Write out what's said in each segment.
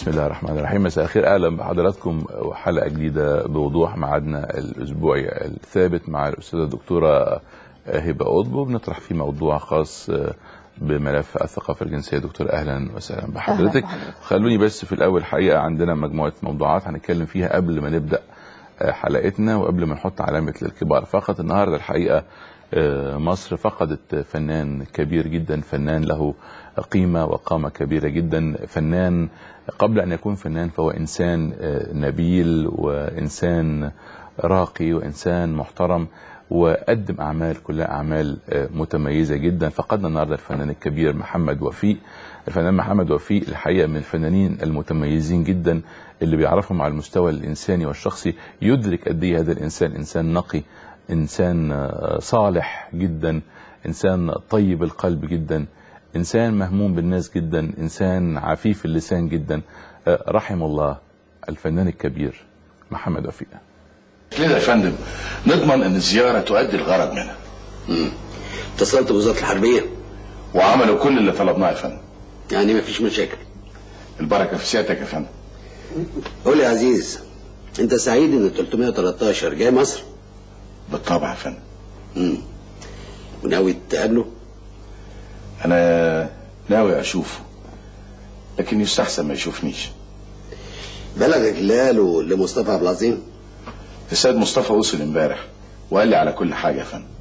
بسم الله الرحمن الرحيم مساء الخير اهلا بحضراتكم وحلقه جديده بوضوح ميعادنا الاسبوعي الثابت مع الاستاذه الدكتوره هبه قطب بنطرح فيه موضوع خاص بملف الثقافه الجنسيه دكتور اهلا وسهلا بحضرتك خلوني بس في الاول حقيقه عندنا مجموعه موضوعات هنتكلم فيها قبل ما نبدا حلقتنا وقبل ما نحط علامه للكبار فقط النهارده الحقيقه مصر فقدت فنان كبير جدا فنان له قيمة وقامة كبيرة جدا فنان قبل أن يكون فنان فهو إنسان نبيل وإنسان راقي وإنسان محترم وقدم أعمال كلها أعمال متميزة جدا فقدنا النهاردة الفنان الكبير محمد وفيق الفنان محمد وفيق الحقيقة من الفنانين المتميزين جدا اللي بيعرفهم على المستوى الإنساني والشخصي يدرك قد إيه هذا الإنسان إنسان نقي إنسان صالح جدا إنسان طيب القلب جدا انسان مهموم بالناس جدا انسان عفيف اللسان جدا رحم الله الفنان الكبير محمد وفيق كده يا فندم نضمن ان الزياره تؤدي الغرض منها امم اتصلت بوزاره الحربيه وعملوا كل اللي طلبناه يا فندم يعني مفيش مشاكل البركه في سيادتك يا فندم قول يا عزيز انت سعيد ان 313 جاي مصر بالطبع يا فندم امم وناوي تقابله انا ناوي اشوفه لكن يستحسن ما يشوفنيش بلغك اللي قاله لمصطفى عبد العظيم السيد مصطفى وصل امبارح وقال لي على كل حاجه يا فندم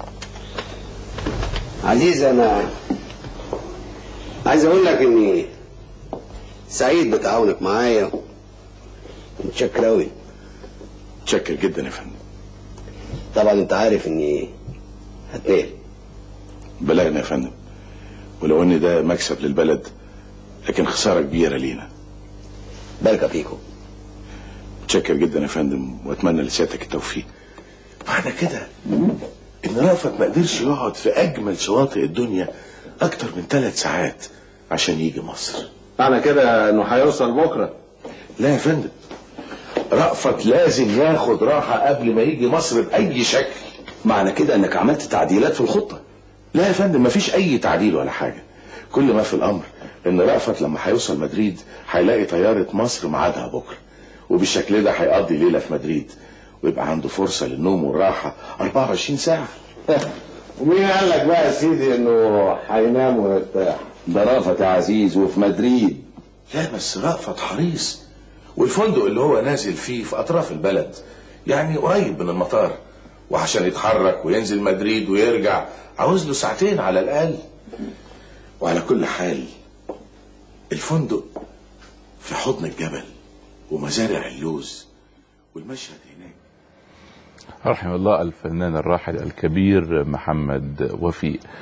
عزيز انا عايز اقول لك اني سعيد بتعاونك معايا متشكر قوي متشكر جدا يا فندم طبعا انت عارف اني هتنقل بلغنا يا فندم ولو ان ده مكسب للبلد لكن خساره كبيره لينا بركه فيكم متشكر جدا يا فندم واتمنى لسيادتك التوفيق معنى كده ان رأفت ما قدرش يقعد في اجمل شواطئ الدنيا اكتر من ثلاث ساعات عشان يجي مصر معنى كده انه هيوصل بكره لا يا فندم رأفت لازم ياخد راحة قبل ما يجي مصر بأي شكل معنى كده انك عملت تعديلات في الخطه لا يا فندم مفيش أي تعديل ولا حاجة كل ما في الأمر إن رأفت لما هيوصل مدريد هيلاقي طيارة مصر ميعادها بكرة وبالشكل ده هيقضي ليلة في مدريد ويبقى عنده فرصة للنوم والراحة 24 ساعة ومين قال لك بقى يا سيدي انه هينام ويرتاح ده رافت يا عزيز وفي مدريد لا بس رأفت حريص والفندق اللي هو نازل فيه في أطراف البلد يعني قريب من المطار وعشان يتحرك وينزل مدريد ويرجع عاوز له ساعتين على الأقل وعلى كل حال الفندق في حضن الجبل ومزارع اللوز والمشهد هناك رحم الله الفنان الراحل الكبير محمد وفيق